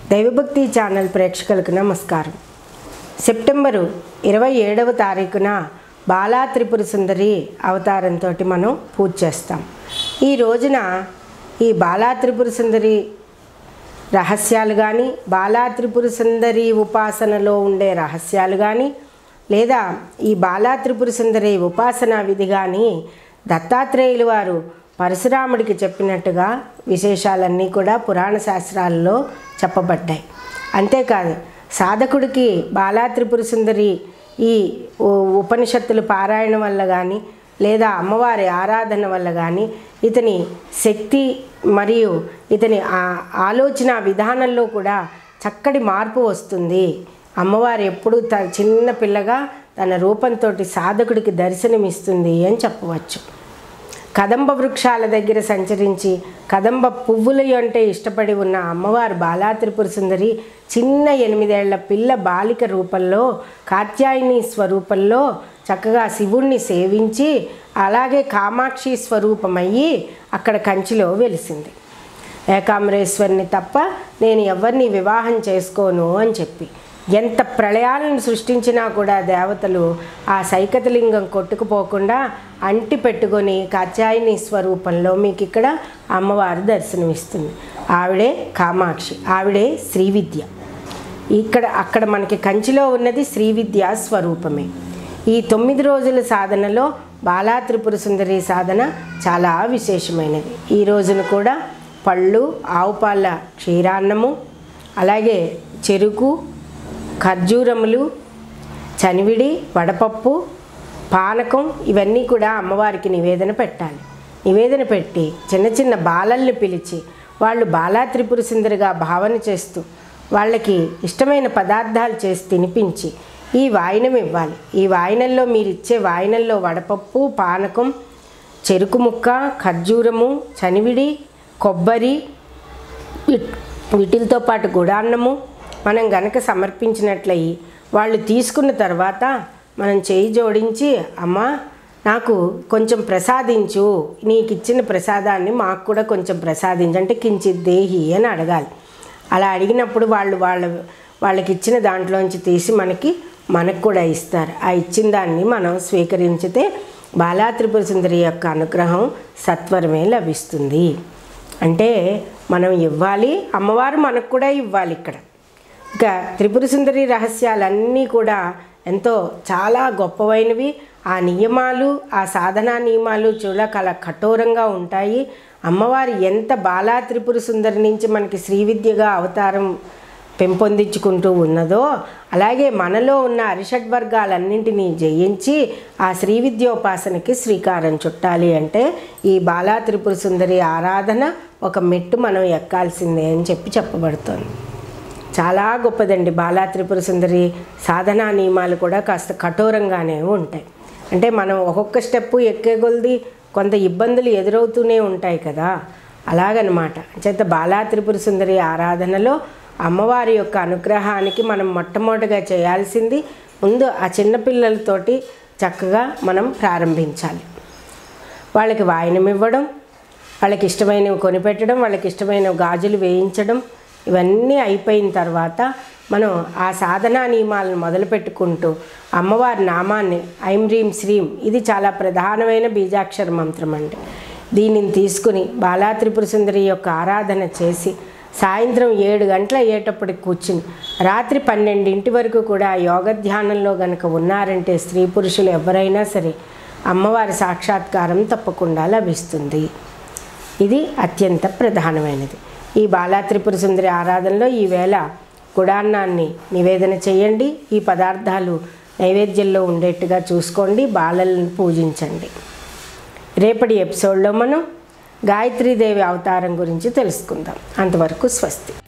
దైవభక్తి ఛానల్ ప్రేక్షకులకు నమస్కారం సెప్టెంబరు ఇరవై ఏడవ తారీఖున బాలా త్రిపుర సుందరి అవతారంతో మనం పూజ చేస్తాం ఈ రోజున ఈ బాలా త్రిపుర సుందరి రహస్యాలు కానీ బాలా త్రిపుర సుందరి ఉపాసనలో ఉండే రహస్యాలు కానీ లేదా ఈ బాలా త్రిపుర సుందరి ఉపాసనా విధి కానీ దత్తాత్రేయులు వారు పరశురాముడికి చెప్పినట్టుగా విశేషాలన్నీ కూడా పురాణ శాస్త్రాల్లో చెప్పబడ్డాయి అంతేకాదు సాధకుడికి బాలా త్రిపుర సుందరి ఈ ఉ- ఉపనిషత్తులు పారాయణం వల్ల కానీ లేదా అమ్మవారి ఆరాధన వల్ల కానీ ఇతని శక్తి మరియు ఇతని ఆ- ఆలోచన విధానంలో కూడా చక్కటి మార్పు వస్తుంది అమ్మవారు ఎప్పుడూ త చిన్న పిల్లగా తన రూపంతో సాధకుడికి దర్శనమిస్తుంది అని చెప్పవచ్చు కదంబ వృక్షాల దగ్గర సంచరించి కదంబ పువ్వుల అంటే ఇష్టపడి ఉన్న అమ్మవారు బాలా త్రిపుర సుందరి చిన్న ఎనిమిదేళ్ల పిల్ల బాలిక రూపంలో కాత్యాయని స్వరూపంలో చక్కగా శివుణ్ణి సేవించి అలాగే కామాక్షి స్వరూపమయ్యి అక్కడ కంచిలో వెలిసింది ఏకాంబరేశ్వరిని తప్ప నేను ఎవరిని వివాహం చేసుకోను అని చెప్పి ఎంత ప్రళయాలను సృష్టించినా కూడా దేవతలు ఆ సైకతలింగం కొట్టుకుపోకుండా అంటి పెట్టుకొని కాత్యాయని స్వరూపంలో మీకు ఇక్కడ అమ్మవారు దర్శనమిస్తుంది ఆవిడే కామాక్షి ఆవిడే శ్రీవిద్య ఇక్కడ అక్కడ మనకి కంచిలో ఉన్నది శ్రీవిద్య స్వరూపమే ఈ తొమ్మిది రోజుల సాధనలో బాలా త్రిపుర సుందరి సాధన చాలా విశేషమైనది ఈ రోజున కూడా పళ్ళు ఆవు పాల క్షీరాన్నము అలాగే చెరుకు ఖర్జూరములు చనివిడి వడపప్పు పానకం ఇవన్నీ కూడా అమ్మవారికి నివేదన పెట్టాలి నివేదన పెట్టి చిన్న చిన్న బాలల్ని పిలిచి వాళ్ళు బాలా త్రిపుర సుందరిగా భావన చేస్తూ వాళ్ళకి ఇష్టమైన పదార్థాలు చేసి తినిపించి ఈ వాయినం ఇవ్వాలి ఈ వాయినంలో మీరు ఇచ్చే వాయినంలో వడపప్పు పానకం చెరుకు ముక్క ఖర్జూరము చనివిడి కొబ్బరి వీట్- వీటితో పాటు గుడాన్నము మనం గనక సమర్పించినట్లయి వాళ్ళు తీసుకున్న తర్వాత మనం చేయి జోడించి అమ్మా నాకు కొంచెం ప్రసాదించు నీకు ఇచ్చిన ప్రసాదాన్ని మాకు కూడా కొంచెం ప్రసాదించు అంటే కించిత్ దేహి అని అడగాలి అలా అడిగినప్పుడు వాళ్ళు వాళ్ళ వాళ్ళకి ఇచ్చిన దాంట్లోంచి తీసి మనకి మనకు కూడా ఇస్తారు ఆ ఇచ్చిన దాన్ని మనం స్వీకరించితే బాలా త్రిపుర సుందరి యొక్క అనుగ్రహం సత్వరమే లభిస్తుంది అంటే మనం ఇవ్వాలి అమ్మవారు మనకు కూడా ఇవ్వాలి ఇక్కడ ఇక త్రిపుర సుందరి రహస్యాలన్నీ కూడా ఎంతో చాలా గొప్పవైనవి ఆ నియమాలు ఆ సాధనా నియమాలు చూడ కల కఠోరంగా ఉంటాయి అమ్మవారు ఎంత బాలా త్రిపుర సుందరి నుంచి మనకి శ్రీవిద్యగా అవతారం పెంపొందించుకుంటూ ఉన్నదో అలాగే మనలో ఉన్న అరిషడ్ వర్గాలన్నింటినీ జయించి ఆ శ్రీ విద్యోపాసనకి శ్రీకారం చుట్టాలి అంటే ఈ బాలా త్రిపుర సుందరి ఆరాధన ఒక మెట్టు మనం ఎక్కాల్సిందే అని చెప్పి చెప్పబడుతోంది చాలా గొప్పదండి బాలా త్రిపుర సుందరి సాధనా నియమాలు కూడా కాస్త కఠోరంగానే ఉంటాయి అంటే మనం ఒక్కొక్క స్టెప్పు ఎక్కే కొలది కొంత ఇబ్బందులు ఎదురవుతూనే ఉంటాయి కదా అలాగనమాట చేత బాలా త్రిపుర సుందరి ఆరాధనలో అమ్మవారి యొక్క అనుగ్రహానికి మనం మొట్టమొదటిగా చేయాల్సింది ముందు ఆ చిన్నపిల్లలతోటి చక్కగా మనం ప్రారంభించాలి వాళ్ళకి వాయనం ఇవ్వడం వాళ్ళకి ఇష్టమైనవి కొనిపెట్టడం వాళ్ళకి ఇష్టమైన గాజులు వేయించడం ఇవన్నీ అయిపోయిన తర్వాత మనం ఆ సాధనా నియమాలను మొదలుపెట్టుకుంటూ అమ్మవారి నామాన్ని ఐం రీం శ్రీం ఇది చాలా ప్రధానమైన బీజాక్షర మంత్రం అండి దీనిని తీసుకుని బాలా త్రిపుర సుందరి యొక్క ఆరాధన చేసి సాయంత్రం ఏడు గంటల అయ్యేటప్పటికి కూర్చుని రాత్రి పన్నెండింటి వరకు కూడా యోగ ధ్యానంలో గనక ఉన్నారంటే స్త్రీ పురుషులు ఎవరైనా సరే అమ్మవారి సాక్షాత్కారం తప్పకుండా లభిస్తుంది ఇది అత్యంత ప్రధానమైనది ఈ బాలా త్రిపుర సుందరి ఆరాధనలో ఈవేళ గుడాన్నాన్ని నివేదన చేయండి ఈ పదార్థాలు నైవేద్యంలో ఉండేట్టుగా చూసుకోండి బాలలను పూజించండి రేపటి ఎపిసోడ్లో మనం గాయత్రీదేవి అవతారం గురించి తెలుసుకుందాం అంతవరకు స్వస్తి